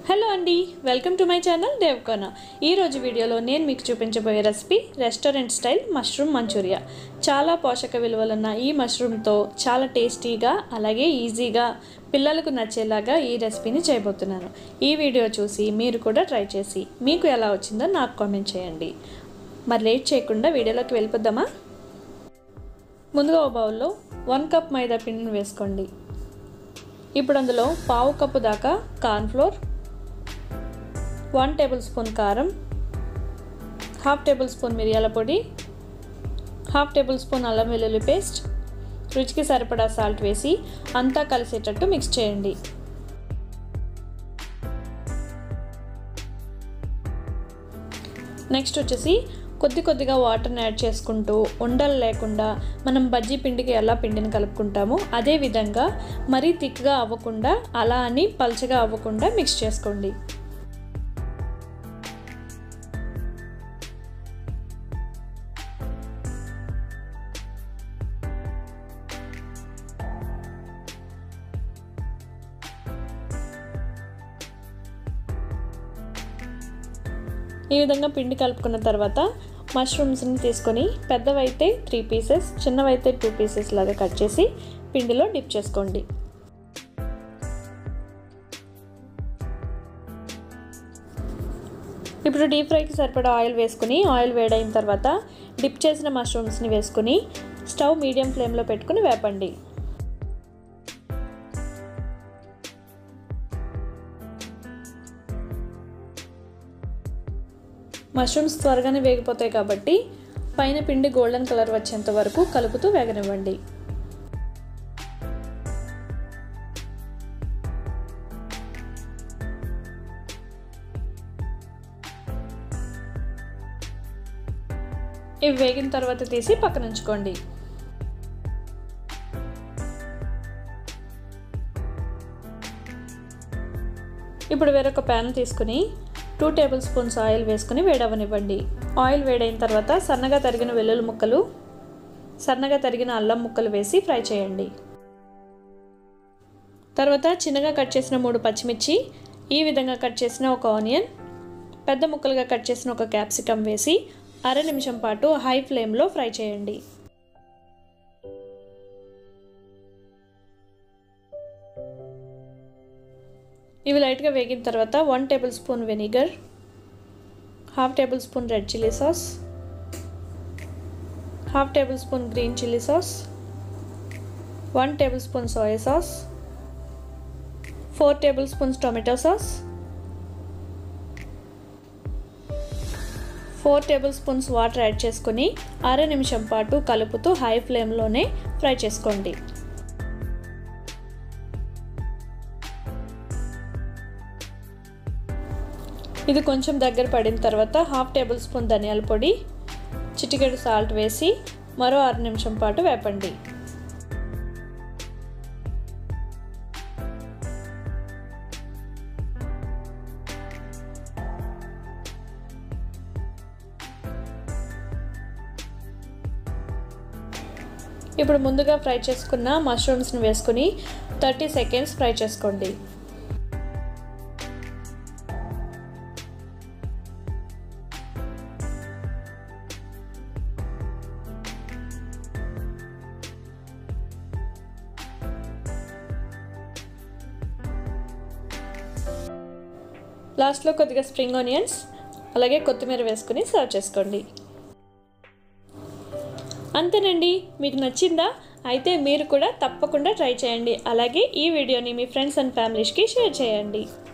hello అండి welcome to my channel Devakona ఈరోజు వీడియోలో నేను మీకు చూపించబోయే recipe restaurant style mushroom manchuria చాలా పోషక విలువలున్న ఈ మష్రూమ్తో చాలా టేస్టీగా అలాగే ఈజీగా పిల్లలకు నచ్చేలాగా ఈ రెసిపీని చేయబోతున్నాను ఈ వీడియో చూసి మీరు కూడా ట్రై చేసి మీకు ఎలా వచ్చిందో నాకు కామెంట్ చేయండి మరి లేట్ చేయకుండా వీడియోలోకి వెళ్ళిపోద్దామా ముందుగా ఓ బౌల్లో వన్ కప్ మైదా పిండిని వేసుకోండి ఇప్పుడు అందులో పావు కప్పు దాకా కార్న్ఫ్లోర్ వన్ టేబుల్ స్పూన్ కారం హాఫ్ టేబుల్ స్పూన్ మిరియాల పొడి హాఫ్ టేబుల్ స్పూన్ అల్లం వెల్లుల్లి పేస్ట్ రుచికి సరిపడా సాల్ట్ వేసి అంతా కలిసేటట్టు మిక్స్ చేయండి నెక్స్ట్ వచ్చేసి కొద్ది కొద్దిగా వాటర్ని యాడ్ చేసుకుంటూ ఉండలు లేకుండా మనం బజ్జీ పిండికి ఎలా పిండిని కలుపుకుంటామో అదే విధంగా మరీ థిక్గా అవ్వకుండా అలా అని పల్చగా అవ్వకుండా మిక్స్ చేసుకోండి ఈ విధంగా పిండి కలుపుకున్న తర్వాత మష్రూమ్స్ని తీసుకొని పెద్దవైతే త్రీ పీసెస్ చిన్నవైతే టూ పీసెస్ లాగా కట్ చేసి పిండిలో డిప్ చేసుకోండి ఇప్పుడు డీప్ ఫ్రైకి సరిపడా ఆయిల్ వేసుకుని ఆయిల్ వేడైన తర్వాత డిప్ చేసిన మష్రూమ్స్ని వేసుకుని స్టవ్ మీడియం ఫ్లేమ్లో పెట్టుకుని వేపండి మష్రూమ్స్ త్వరగానే వేగిపోతాయి కాబట్టి పైన పిండి గోల్డెన్ కలర్ వచ్చేంత వరకు కలుపుతూ వేగనివ్వండి ఇవి వేగిన తర్వాత తీసి పక్కన ఉంచుకోండి ఇప్పుడు వేరొక ప్యాన్ తీసుకుని టూ టేబుల్ స్పూన్స్ ఆయిల్ వేసుకుని వేడవనివ్వండి ఆయిల్ వేడైన తర్వాత సన్నగా తరిగిన వెల్లుల్లి ముక్కలు సన్నగా తరిగిన అల్లం ముక్కలు వేసి ఫ్రై చేయండి తర్వాత చిన్నగా కట్ చేసిన మూడు పచ్చిమిర్చి ఈ విధంగా కట్ చేసిన ఒక ఆనియన్ పెద్ద ముక్కలుగా కట్ చేసిన ఒక క్యాప్సికమ్ వేసి అర నిమిషం పాటు హై ఫ్లేమ్లో ఫ్రై చేయండి ఇవి లైట్గా వేగిన తర్వాత one tablespoon vinegar half tablespoon red chilli sauce half tablespoon green chilli sauce one tablespoon soya sauce four tablespoons tomato sauce four tablespoons water add చేసుకుని అర నిమిషం పాటు కలుపుతూ high ఫ్లేమ్లోనే fry చేసుకోండి ఇది కొంచెం దగ్గర పడిన తర్వాత హాఫ్ టేబుల్ స్పూన్ ధనియాల పొడి చిటికెడు సాల్ట్ వేసి మరో అర నిమిషం పాటు వేపండి ఇప్పుడు ముందుగా ఫ్రై చేసుకున్న మష్రూమ్స్ని వేసుకుని థర్టీ సెకండ్స్ ఫ్రై చేసుకోండి లాస్ట్లో కొద్దిగా స్ప్రింగ్ ఆనియన్స్ అలాగే కొత్తిమీర వేసుకుని సర్వ్ చేసుకోండి అంతేనండి మీకు నచ్చిందా అయితే మీరు కూడా తప్పకుండా ట్రై చేయండి అలాగే ఈ వీడియోని మీ ఫ్రెండ్స్ అండ్ ఫ్యామిలీస్కి షేర్ చేయండి